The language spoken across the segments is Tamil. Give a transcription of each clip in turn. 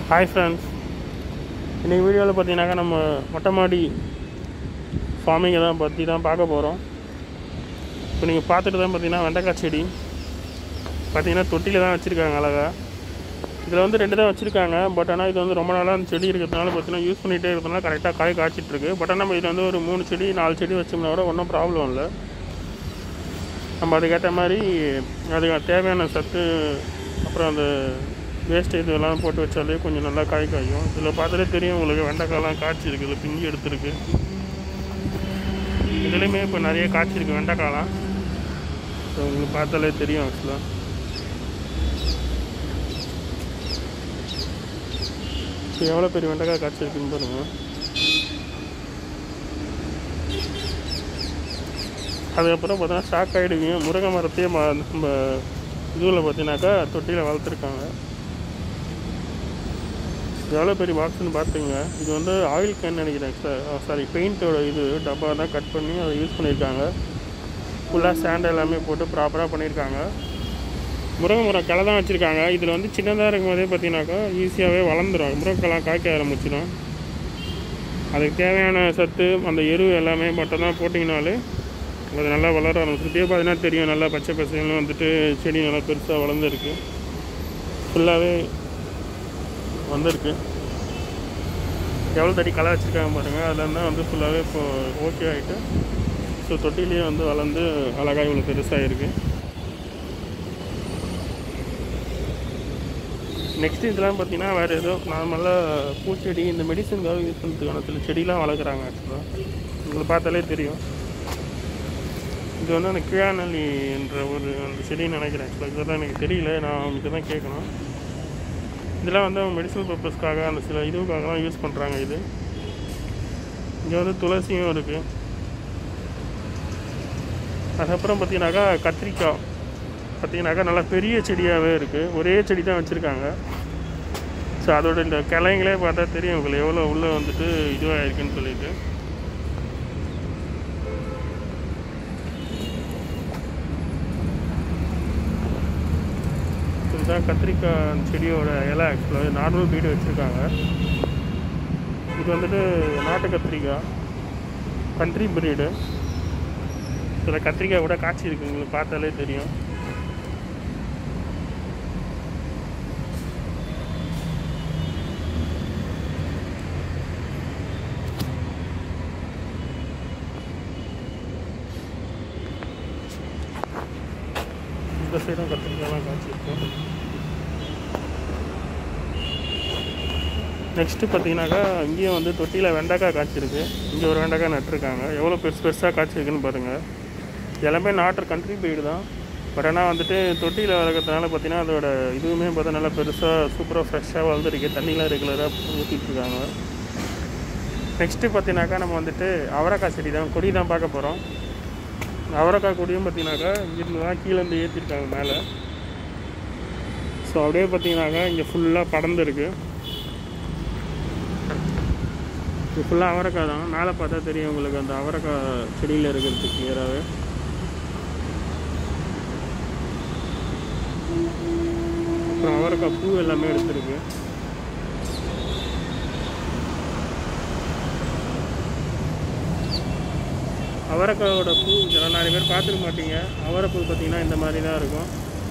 ஹாய் ஃப்ரெண்ட்ஸ் இன்றைக்கி வீடியோவில் பார்த்தீங்கன்னாக்கா நம்ம மொட்டை மாடி ஃபார்மிங்கை தான் பற்றி தான் பார்க்க போகிறோம் இப்போ நீங்கள் பார்த்துட்டு தான் பார்த்தீங்கன்னா வெண்டைக்காய் செடி பார்த்தீங்கன்னா தொட்டியில் தான் வச்சுருக்காங்க அழகா இதில் வந்து ரெண்டு தான் வச்சுருக்காங்க பட் ஆனால் இது வந்து ரொம்ப நாளாக அந்த செடி இருக்கிறதுனால பார்த்தீங்கன்னா யூஸ் பண்ணிகிட்டே இருக்கிறதுனால கரெக்டாக காய் காய்ச்சிட்ருக்கு பட் ஆனால் நம்ம இதில் வந்து ஒரு மூணு செடி நாலு செடி வச்சோம்னா கூட ஒன்றும் ப்ராப்ளம் இல்லை நம்ம அதுக்கேற்ற மாதிரி அதுக்கு தேவையான சத்து அப்புறம் அந்த வேஸ்ட் இதெல்லாம் போட்டு வச்சாலே கொஞ்சம் நல்லா காய் காயும் இதில் பார்த்தாலே தெரியும் உங்களுக்கு வெண்டைக்காய்லாம் காய்ச்சி இருக்குது இதில் பிஞ்சு எடுத்துருக்கு இதுலேயுமே இப்போ நிறைய காய்ச்சிருக்கு வெண்டைக்காய்லாம் ஸோ உங்களுக்கு பார்த்தாலே தெரியும் ஆக்சுவலாக ஸோ எவ்வளோ பெரிய வெண்டைக்காய் காய்ச்சிருக்குன்னு பாருங்கள் அதுக்கப்புறம் பார்த்தோன்னா ஷாக் ஆகிடுவீங்க முருங்கை மரத்தையே ம- நம்ம இதுவில் பார்த்தீங்கன்னாக்கா தொட்டியில் வளர்த்துருக்காங்க எவ்வளோ பெரிய பாக்ஸ்னு பார்த்துங்க இது வந்து ஆயில் கேன் நினைக்கிறேன் சார் சாரி பெயிண்ட்டோட இது டப்பா தான் கட் பண்ணி அதை யூஸ் பண்ணியிருக்காங்க ஃபுல்லாக சேண்ட் எல்லாமே போட்டு ப்ராப்பராக பண்ணியிருக்காங்க முருங்கை மரம் கிளை தான் வச்சுருக்காங்க இதில் வந்து சின்னதாக இருக்கும் போதே பார்த்தீங்கன்னாக்கா ஈஸியாகவே வளர்ந்துடும் முருங்கைக்கெல்லாம் காய்க்க ஆரம்பிச்சிடும் அதுக்கு தேவையான சத்து அந்த எரு எல்லாமே மட்டும் தான் போட்டிங்கனாலே அது நல்லா வளர ஆரம்பிச்சு இப்பயே பார்த்தீங்கன்னா தெரியும் நல்லா பச்சை பசங்களும் வந்துட்டு செடி நல்லா பெருசாக வளர்ந்துருக்கு ஃபுல்லாகவே வந்திருக்கு எவ்வளோ தடி களை வச்சுருக்காங்க பாருங்கள் அதில் இருந்தால் வந்து ஃபுல்லாகவே இப்போ ஓகே ஆகிட்டு ஸோ தொட்டிலேயே வந்து வளர்ந்து அழகாக இவ்வளோ பெருசாக இருக்குது நெக்ஸ்ட் இதெல்லாம் பார்த்தீங்கன்னா வேறு ஏதோ நார்மலாக பூச்செடி இந்த மெடிசனுக்காக யூஸ் பண்ணுறதுக்கான சில செடிலாம் வளர்க்குறாங்க ஆக்சுவலாக உங்களுக்கு பார்த்தாலே தெரியும் இது வந்து அந்த கிழாநல்லி என்ற ஒரு அந்த செடின்னு நினைக்கிறேன் ஆக்சுவலாக இதெல்லாம் எனக்கு தெரியல நான் அவங்ககிட்ட தான் கேட்கணும் இதெல்லாம் வந்து அவங்க மெடிசனல் பர்பஸ்க்காக அந்த சில இதுக்காகலாம் யூஸ் பண்ணுறாங்க இது இங்கே வந்து துளசியும் இருக்குது அதுக்கப்புறம் பார்த்தீங்கன்னாக்கா கத்திரிக்காய் பார்த்தீங்கன்னாக்கா நல்லா பெரிய செடியாகவே இருக்குது ஒரே செடி தான் வச்சுருக்காங்க ஸோ அதோட இந்த கிளைங்களே பார்த்தா தெரியும் உங்களுக்கு எவ்வளோ உள்ளே வந்துட்டு இதுவாக இருக்குன்னு சொல்லிட்டு இதுதான் கத்திரிக்காய் செடியோட இலை ஆக்சுவலாக நார்மல் பீடு வச்சுருக்காங்க இது வந்துட்டு நாட்டு கத்திரிக்காய் கண்ட்ரி பிரீடு இதில் கத்திரிக்காய் கூட காய்ச்சி இருக்கு உங்களுக்கு பார்த்தாலே தெரியும் இந்த சைடும் கத்திரிக்காய்லாம் காய்ச்சிருக்கும் நெக்ஸ்ட்டு பார்த்தீங்கன்னாக்கா இங்கேயும் வந்து தொட்டியில் வெண்டைக்காய் காய்ச்சிருக்கு இங்கே ஒரு வெண்டைக்காய் நட்டிருக்காங்க எவ்வளோ பெருசு பெருசாக காய்ச்சிருக்குன்னு பாருங்கள் எல்லாமே நாட்டு கண்ட்ரி பீடு தான் பட் ஆனால் வந்துட்டு தொட்டியில் வளர்க்கறதுனால பார்த்தீங்கன்னா அதோட இதுவுமே பார்த்தா நல்லா பெருசாக சூப்பராக ஃப்ரெஷ்ஷாக வளர்ந்துருக்கு தண்ணிலாம் ரெகுலராக ஊற்றிட்டு இருக்காங்க நெக்ஸ்ட்டு பார்த்தீங்கன்னாக்கா நம்ம வந்துட்டு அவரைக்காய் செடி தான் கொடி தான் பார்க்க போகிறோம் அவரைக்காய் கொடியும் பார்த்தீங்கன்னாக்கா இங்கிருந்து தான் கீழே இருந்து ஏற்றிருக்காங்க மேலே ஸோ அப்படியே பார்த்தீங்கன்னாக்கா இங்கே ஃபுல்லாக படர்ந்துருக்கு இது ஃபுல்லாக அவரைக்காய் தான் மேலே பார்த்தா தெரியும் உங்களுக்கு அந்த அவரைக்காய் செடியில் இருக்கிறது கிளியராகவே அப்புறம் அவரைக்காய் பூ எல்லாமே எடுத்துருக்கு அவரைக்காயோட பூ இதெல்லாம் நிறைய பேர் பார்த்துக்க மாட்டீங்க அவரைப்பூ பார்த்தீங்கன்னா இந்த மாதிரி தான் இருக்கும்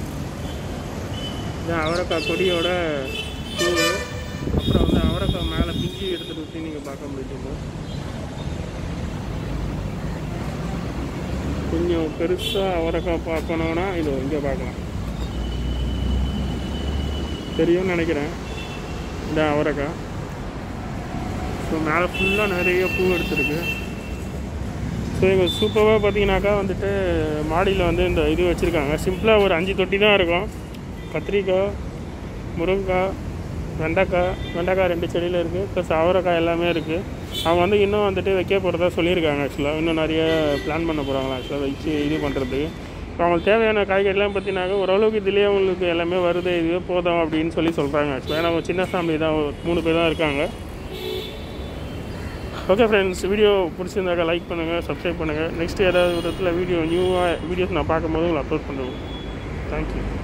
இதான் அவரைக்காய் கொடியோட பூ அப்புறம் வந்து அவரைக்காய் மேலே பிஞ்சு எடுத்துட்டு ஊற்றி நீங்கள் பார்க்க முடியும் கொஞ்சம் பெருசாக அவரைக்காய் பார்க்கணுன்னா இது இங்கே பார்க்கலாம் தெரியும்னு நினைக்கிறேன் இந்த அவரைக்காய் ஸோ மேலே ஃபுல்லாக நிறைய பூ எடுத்துருக்கு ஸோ இங்கே சூப்பராக பார்த்தீங்கன்னாக்கா வந்துட்டு மாடியில் வந்து இந்த இது வச்சுருக்காங்க சிம்பிளாக ஒரு அஞ்சு தொட்டி தான் இருக்கும் கத்திரிக்காய் முருங்கைக்காய் வெண்டைக்காய் வெண்டைக்காய் ரெண்டு செடியில் இருக்குது ப்ளஸ் அவரைக்காய் எல்லாமே இருக்குது அவங்க வந்து இன்னும் வந்துட்டு வைக்க போகிறதா சொல்லியிருக்காங்க ஆக்சுவலாக இன்னும் நிறைய பிளான் பண்ண போகிறாங்களா ஆக்சுவலாக வச்சு இது பண்ணுறதுக்கு இப்போ அவங்களுக்கு தேவையான காய்கறிலாம் பார்த்தீங்கன்னாக்கா ஓரளவுக்கு இதுலேயே அவங்களுக்கு எல்லாமே வருது இதுவே போதும் அப்படின்னு சொல்லி சொல்கிறாங்க ஆக்சுவலாக ஏன்னா அவங்க சின்ன ஃபேமிலி தான் ஒரு மூணு பேர் தான் இருக்காங்க ஓகே ஃப்ரெண்ட்ஸ் வீடியோ பிடிச்சிருந்தாக்கா லைக் பண்ணுங்கள் சப்ஸ்கிரைப் பண்ணுங்கள் நெக்ஸ்ட் ஏதாவது விதத்தில் வீடியோ நியூவாக வீடியோஸ் நான் பார்க்கும்போது உங்களை அப்லோட் பண்ணுவேன் தேங்க்யூ